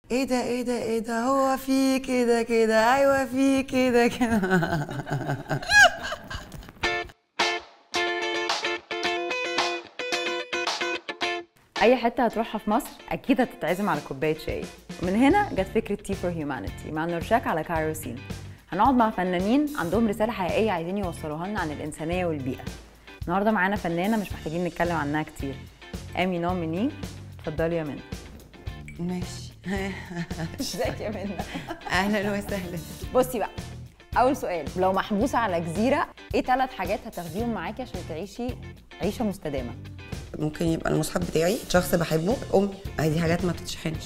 ايه ده ايه ده ايه ده هو في كده كده ايوه في كده كده اي حته هتروحها في مصر اكيد هتتعزم على كوبايه شاي ومن هنا جت فكره تي فور هيومانيتي مع نورشاك على كايروسين هنقعد مع فنانين عندهم رساله حقيقيه عايزين يوصلوها لنا عن الانسانيه والبيئه النهارده معانا فنانه مش محتاجين نتكلم عنها كتير امي نوميني اتفضلي يا منى ماشي ازيك يا منى اهلا وسهلا بصي بقى اول سؤال لو محبوسه على جزيره ايه ثلاث حاجات هتاخديهم معاكي عشان تعيشي عيشه مستدامه ممكن يبقى المصحف بتاعي شخص بحبه امي هاي دي حاجات ما تتشحنش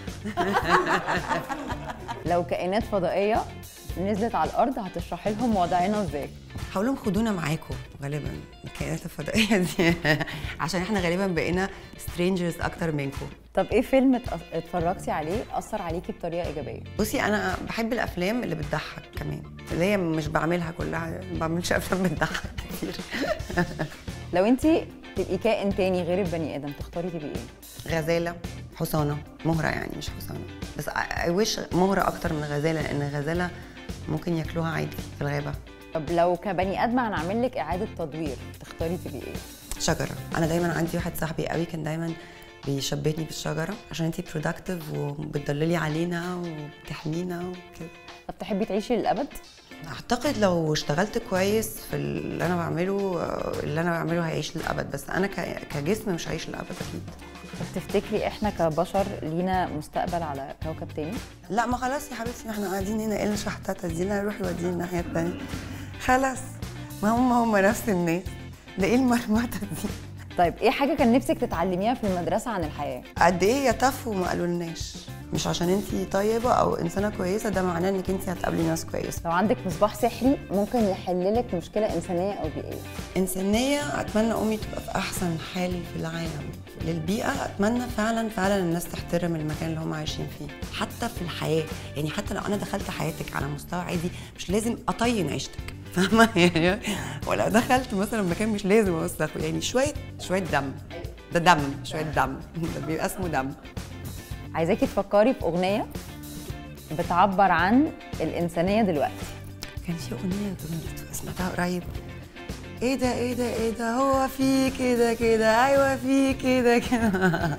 لو كائنات فضائيه نزلت على الارض هتشرحي لهم وضعنا ازاي هقول لهم خدونا معاكم غالبا الكائنات الفضائيه دي عشان احنا غالبا بقينا سترينجرز اكتر منكم طب ايه فيلم اتأ- اتفرجتي عليه اثر عليكي بطريقه ايجابيه بصي انا بحب الافلام اللي بتضحك كمان اللي هي مش بعملها كلها ما بعملش افلام بتضحك كتير لو انت تبقي كائن تاني غير البني ادم تختاري تبقي ايه غزاله حصانه مهره يعني مش حصانه بس اي وش مهره اكتر من غزاله لان غزاله ممكن ياكلوها عادي في الغابه طب لو كبني ادمه هنعمل لك اعاده تدوير تختاري تبقي ايه شجره انا دايما عندي واحد صاحبي قوي كان دايما بيشبهني بالشجره عشان انتي برودكتيف وبتضللي علينا وبتحمينا وكده طب تحبي تعيشي للابد اعتقد لو اشتغلت كويس في اللي انا بعمله آه، اللي انا بعمله هيعيش للابد بس انا ك- كجسم مش هعيش للابد اكيد طب تفتكري احنا كبشر لينا مستقبل على كوكب تاني لا ما خلاص يا حبيبتي ما احنا قاعدين هنا ايه الشحتات دي لا روحي وديني الناحيه التانيه خلاص ما هم هم نفس الناس ده ايه المرمطه دي طيب ايه حاجه كان نفسك تتعلميها في المدرسه عن الحياه قد ايه يتفوا ما قالولناش مش عشان انتي طيبه او انسانه كويسه ده معناه انك انتي هتقابلي ناس كويسه لو عندك مصباح سحري ممكن يحل لك مشكله انسانيه او بيئيه انسانيه اتمنى امي تبقى في احسن حال في العالم للبيئه اتمنى فعلا فعلا الناس تحترم المكان اللي هم عايشين فيه حتى في الحياه يعني حتى لو انا دخلت حياتك على مستوى عادي مش لازم اطين عيشتك فاهمه يعني ولو دخلت مثلا مكان مش لازم اوسخه يعني شويه شويه دم ده دم شويه دم ده بيبقى اسمه دم عايزاكي تفكري في اغنيه بتعبر عن الانسانيه دلوقتي كان في اغنيه كنت سمعتها قريب ايه ده ايه ده ايه ده هو في كده كده ايوه في كده كده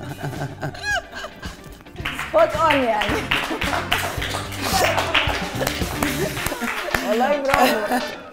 سبوت اون يعني والله برافو